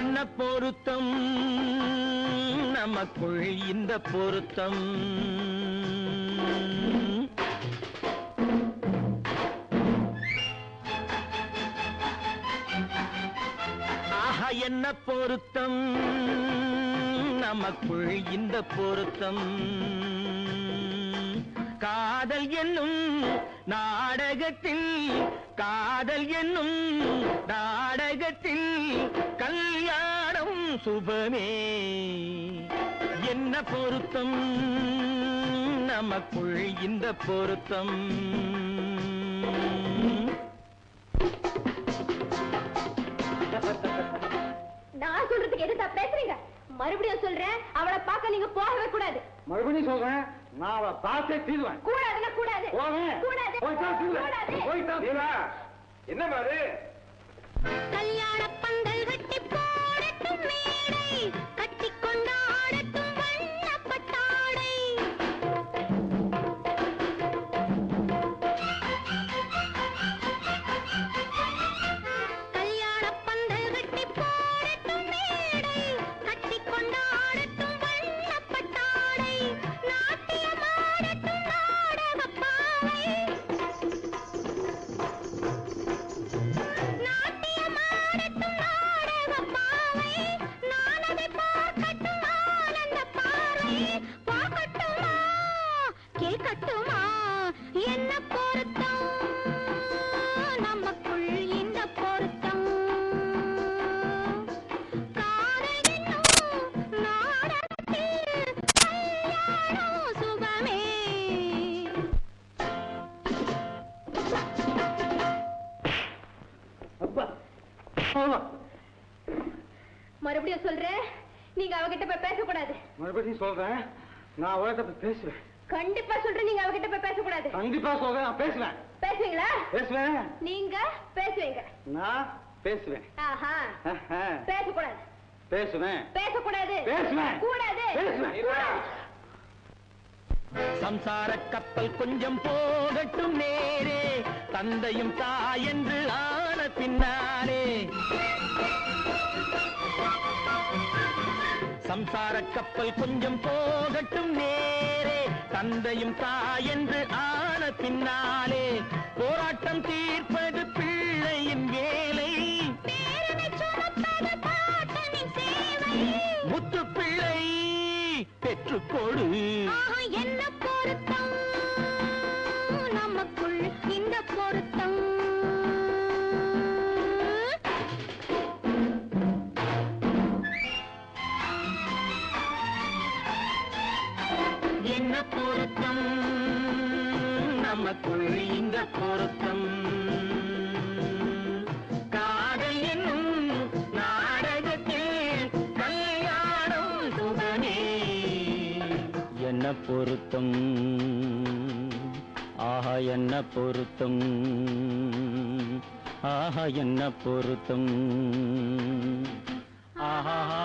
என்ன பொருத்தம் நமக்குள் இந்த பொருத்தம் ஆஹா என்ன பொருத்தம் நமக்குள் இந்த பொருத்தம் காதல் என்னும் நாடகத்தில் காதல் என்னும் நாடகத்தில் கல்யாணம் சுபமே என்ன பொருத்தம் நமக்குள் இந்த பொருத்தம் நான் சொல்றதுக்கு எதுதா பேசுறீங்க மறுபடியும் சொல்றேன் அவளை பார்க்க நீங்க போகவே கூடாது மறுபடியும் சொல்றேன் நான் அவளை பார்த்தே தீருவேன் கூடாதுன்னா கூடாது போவேன் கூடாது போய்தான் தீருவேன் கூடாது போய்தான் தீருவேன் என்ன பாரு கல்யாண பந்தல் கட்டி போடட்டும் மேடை கட்டி கொண்டாடட்டும் வண்ணப்பட்டாடை கல்யாண பந்தல் கட்டி போடட்டும் மேடை கட்டி கொண்டாடட்டும் வண்ணப்பட்டாடை நாட்டியமாடட்டும் நாடகப்பாவை நாட்டியமாடட்டும் நாடகப்பாவை நான் அதை பார்க்கட்டும் ஆனந்த பார்வை பார்க்கட்டுமா கேட்கட்டுமா என்ன பொருத்தம் நமக்குள் இந்த பொருத்தம் காதல் என்னும் நாடகத்தில் கல்யாணம் சுபமே அப்பா ஆமா. மறுபடியும் சொல்றேன் நீங்க அவகிட்ட போய் பேசக்கூடாது மறுபடியும் சொல்றேன் நான் அவள்கிட்ட போய் பேசுவேன் கண்டிப்பா சொல்றேன் நீங்க அவகிட்ட போய் பேசக்கூடாது கண்டிப்பா சொல்றேன் நான் பேசுவேன் பேசுவீங்களா பேசுவேன் நீங்க பேசுவீங்க நான் பேசுவேன் ஆஹா ஆஹா. பேசக்கூடாது பேசுவேன் பேசக்கூடாது பேசுவேன். கூடாது பேசுவேன். கூடாது. சம்சார கப்பல் கொஞ்சம் போகட்டும் நேரே தந்தையும் தாயென்று ஆன பின்னாலே சம்சார கப்பல் கொஞ்சம் போகட்டும் நேரே தந்தையும் தாயென்று ஆன பின்னாலே போராட்டம் தீர்ப்பது பிள்ளையின் வேலை பேரனை சுமப்பது பாட்டனின் சேவை முத்து பிள்ளை பெற்றுக்கொடு ஆஹா, என்ன பொருத்தம் நமக்குள் இந்த பொருத்தம் என்ன பொருத்தம் நமக்குள் இந்த பொருத்தம் காதல் என்னும் நாடகத்தில் கல்யாணம் சுகமே என்ன பொருத்தம் ஆஹா என்ன பொருத்தம் ஆஹா என்ன பொருத்தம் ஆஹா